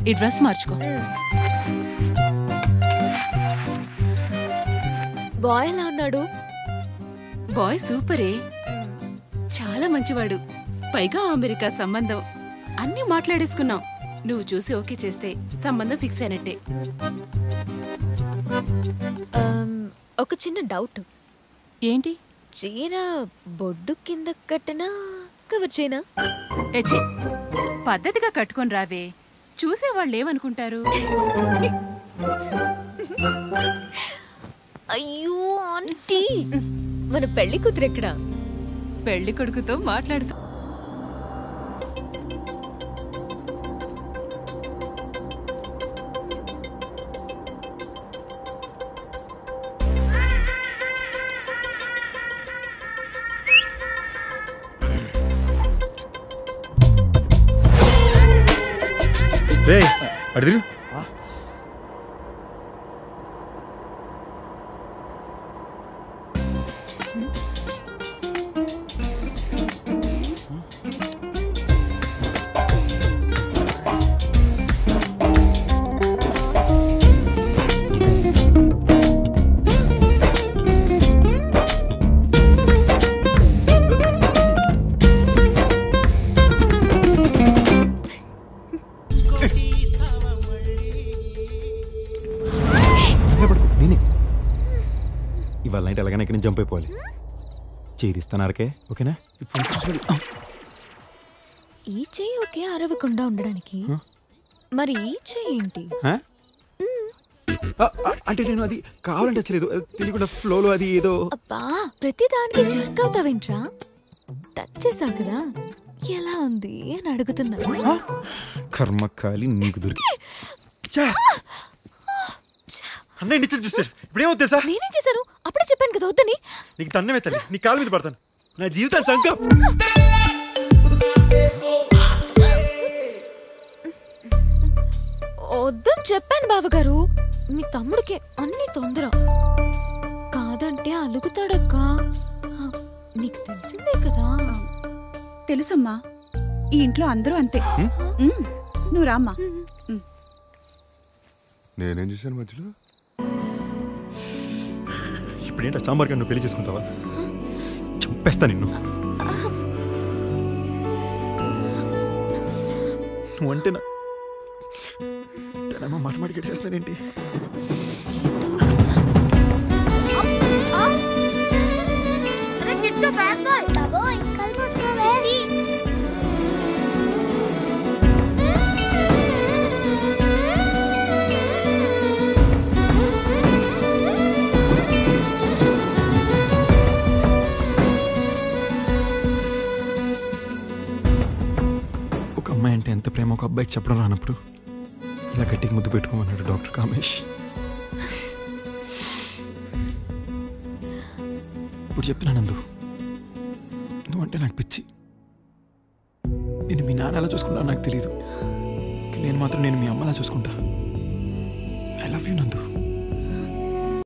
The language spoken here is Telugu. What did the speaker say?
ఈ డ్రెస్ మార్చుకో బాయ్ ఎలా ఉన్నాడు బాయ్ సూపరే చాలా మంచివాడు పైగా అమెరికా సంబంధం అన్నీ మాట్లాడేసుకున్నాం నువ్వు చూసి ఓకే చేస్తే సంబంధం ఫిక్స్ అయినట్టే ఆమ్, ఒక చిన్న డౌట్ ఏంటి చీర బొడ్డు కింద కట్టినా కవర్ చేయనా ఎచ్చే పద్ధతిగా కట్టుకొని రావే చూసే వాళ్ళు ఏమనుకుంటారు అయ్యో ఆంటీ మన పెళ్లి కూతురు ఎక్కడ పెళ్లి కొడుకుతో మాట్లాడుతూ రే అడిదిరు నేనే ఇవాళ నైట్ ఎలాగైనా ఇక్కడి నుంచి జంప్ అయిపోవాలి చేయి తీస్తానారకే ఓకేనా ఇప్పుడు ఈ చెయ్యి ఒకే అరవకుండా ఉండడానికి మరి ఈ చెయ్యి ఏంటి ఆ? ఆ, ఆ, అంటే నేను అది కావాలంటే వచ్చలేదు అది తెలియకుండా ఫ్లోలో అది ఏదో అబ్బా ప్రతి దానికి జర్క్ అవుతావేంట్రా టచ్ చేసావు కదా ఎలా ఉంది అని అడుగుతున్నా కర్మకాలి నీకు దొరికి ఛా! అన్నయ్య నిచ్చెన చూసాడు ఇప్పుడు ఏమో తెలుసా నేనేం చేశాను అప్పుడే చెప్పాను కదా వద్దని నీకు తన్నమే తల్లి నీ కాలు మీద పడతాను నా జీవితాన్ని చంక వద్దని చెప్పాను బావగారు మీ తమ్ముడికి అన్ని తొందర కాదంటే అలుగుతాడక్క నీకు తెలిసిందే కదా తెలుసమ్మా ఈ ఇంట్లో అందరూ అంతే ఉమ్, నువ్వు రామ్మా నేనేం చేశాను మధ్యలో ఇప్పుడేంటా సాంబార్ నువ్వు పెళ్లి చేసుకుంటావా చంపేస్తా నిన్ను నువ్వు అంటే నా తనేమో మాట మాట గడిచేస్తానేంటి ఒక అమ్మాయి అంటే ఎంత ప్రేమ ఒక అబ్బాయికి చెప్పడం రానప్పుడు ఇలా గట్టికి ముద్దు పెట్టుకోమన్నాడు డాక్టర్ కామేష్ ఇప్పుడు చెప్తున్నాను అందు నువ్వంటే నాకు పిచ్చి నేను మీ నాన్న ఎలా చూసుకుంటా నాకు తెలియదు నేను మాత్రం నేను మీ అమ్మలా చూసుకుంటా ఐ లవ్ యూ నందు